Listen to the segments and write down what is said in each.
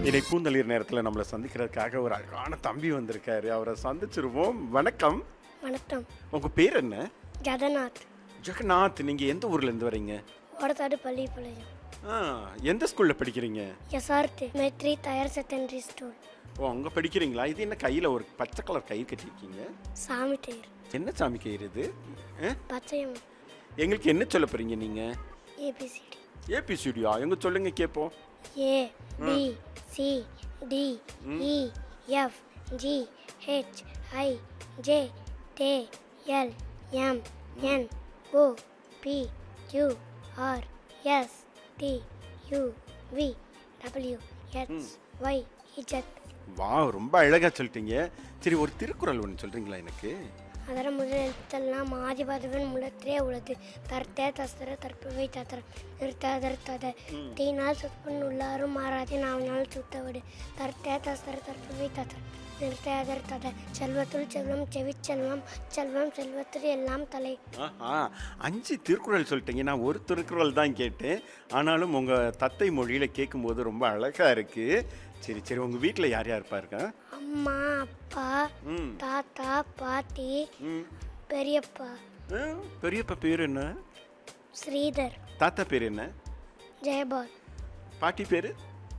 இதை பூந்தளிர் நேரத்தில் நம்மளை சந்திக்கிறதுக்காக ஒரு அழகான தம்பி வந்திருக்காரு அவரை சந்திச்சிருவோம் வணக்கம் வணக்கம் உங்க பேர் என்ன ஜெகநாத் ஜெகநாத் நீங்க எந்த ஊர்ல இருந்து வரீங்க ஓடத்தாடு பள்ளிப்பாளையம் ஆ, எந்த ஸ்கூல்ல படிக்கிறீங்க எஸ்ஆர்டி மெட்ரி தயார் செகண்டரி ஸ்கூல் ஓ அங்க படிக்கிறீங்களா இது என்ன கையில ஒரு பச்சை கலர் கயிறு கட்டியிருக்கீங்க சாமி டயர் என்ன சாமி கயிறு இது ஆ? பச்சையம் எங்களுக்கு என்ன சொல்ல போறீங்க நீங்க ஏபிசிடி ஏபி ஸ்டுடியோ எங்க சொல்லுங்க கேட்போம் A B C D E F G H I J K L M N O P Q R S T U V W X Y Z வா ரொம்ப அழகா சொல்லிட்டீங்க சரி ஒரு திருக்குறள் ஒன்று சொல்றீங்களா எனக்கு அதர முதல் எழுத்தெல்லாம் ஆதிபாதவன் முளத்திலே உள்ளது தர்த்தே தஸ்தர தற்பவை தத்திர நிறுத்த தர்த்தத தீனால் சுத்தப்பன் உள்ளாரும் மாறாதே நாவினால் சுத்தவிடு தர்த்தே தஸ்தர தற்பவை தத்திர நிறுத்த அதர்த்தத செல்வத்துள் செல்வம் செவிச்செல்வம் செல்வம் செல்வத்தில் எல்லாம் தலை ஆஹா அஞ்சு திருக்குறள் சொல்லிட்டீங்க நான் ஒரு திருக்குறள் தான் கேட்டேன் ஆனாலும் உங்கள் தத்தை மொழியில் கேட்கும்போது ரொம்ப அழகாக இருக்கு சரி சரி உங்கள் வீட்டில் யார் யார் இருப்பாருங்க அம்மா அப்பா ம் தாத்தா பாட்டி ம் பெரியப்பா ஆ, பெரியப்பா பேர் என்ன ஸ்ரீதர் தாத்தா பேர் என்ன ஜெயபால் பாட்டி பேர்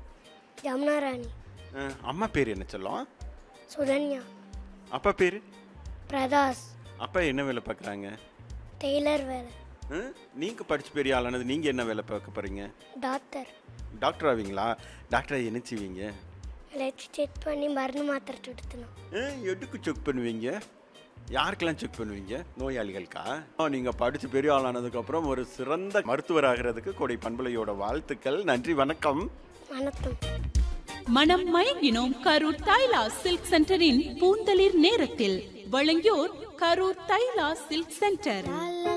ஜமுனா ராணி அம்மா பேர் என்ன சொல்லும் சுதன்யா அப்பா பேர் பிரதாஸ் அப்பா என்ன வேலை பார்க்குறாங்க டெய்லர் வேலை நீங்கள் படிச்சு பெரிய ஆளானது நீங்கள் என்ன வேலை பார்க்க போகிறீங்க டாக்டர் டாக்டர் ஆவீங்களா டாக்டரை என்ன செய்வீங்க லெட் செக் பண்ணி மருந்து மாத்திரை கொடுத்தணும் ஆ, எதுக்கு செக் பண்ணுவீங்க யாருக்கெல்லாம் செக் பண்ணுவீங்க நோயாளிகளுக்கா ஆ, நீங்க படிச்சு பெரிய ஆளானதுக்கு அப்புறம் ஒரு சிறந்த மருத்துவர் ஆகிறதுக்கு கொடை பண்பலையோட வாழ்த்துக்கள் நன்றி வணக்கம் வணக்கம் மனம் மயங்கினோம் கரூர் தைலா சில்க் சென்டரின் பூந்தளிர் நேரத்தில் வழங்கியோர் கரூர் தைலா சில்க் சென்டர்